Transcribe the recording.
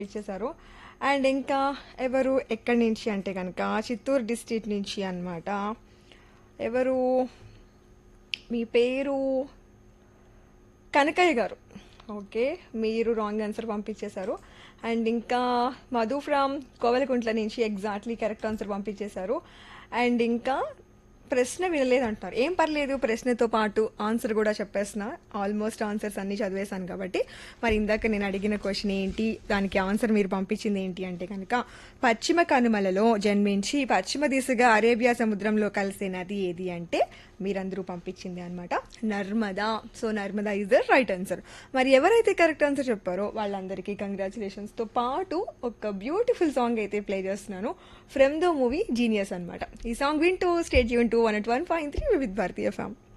ఇచ్చేశారు అండ్ ఇంకా ఎవరు ఎక్కడి నుంచి అంటే కనుక చిత్తూరు డిస్ట్రిక్ట్ నుంచి అన్నమాట ఎవరు మీ పేరు కనకయ్య గారు ఓకే మీరు రాంగ్ ఆన్సర్ పంపించేశారు అండ్ ఇంకా మధు ఫ్రమ్ కోవెలకుంట్ల నుంచి ఎగ్జాక్ట్లీ కరెక్ట్ ఆన్సర్ పంపించేశారు అండ్ ఇంకా ప్రశ్న వినలేదు అంటున్నారు ఏం పర్లేదు ప్రశ్నతో పాటు ఆన్సర్ కూడా చెప్పేసిన ఆల్మోస్ట్ ఆన్సర్స్ అన్ని చదివేశాను కాబట్టి మరి ఇందాక నేను అడిగిన క్వశ్చన్ ఏంటి దానికి ఆన్సర్ మీరు పంపించింది ఏంటి అంటే కనుక పశ్చిమ కనుమలలో జన్మించి పశ్చిమ దిశగా అరేబియా సముద్రంలో కలిసే నది ఏది అంటే మీరందరూ పంపించింది అనమాట Narmada so Narmada is the right answer మరి ఎవరైతే కరెక్ట్ ఆన్సర్ చెప్పారో వాళ్ళందరికీ కంగ్రాచులేషన్స్తో పాటు ఒక బ్యూటిఫుల్ సాంగ్ అయితే ప్లే చేస్తున్నాను ఫ్రమ్ ద మూవీ జీనియస్ అనమాట ఈ సాంగ్ వింటూ స్టేట్ యూన్ to one eight one five three with Bharatiya ఫ్యామ్